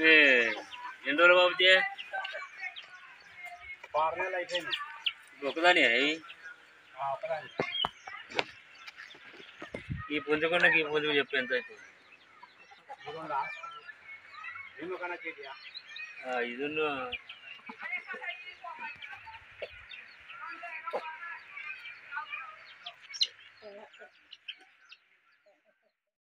ఇది ఎన్ని రోజులు బాబుజీ ఆరు నెలలు అయిపోయింది ఒకదాని అవి ఆ, ఒకదాని ఈ పుంజుకున్నకి ఈ పుంజుకు చెప్పు ఎంత అవుతుంది ఇదిగోండా ఎన్నో కన్నా చేతియా ఆ, ఇది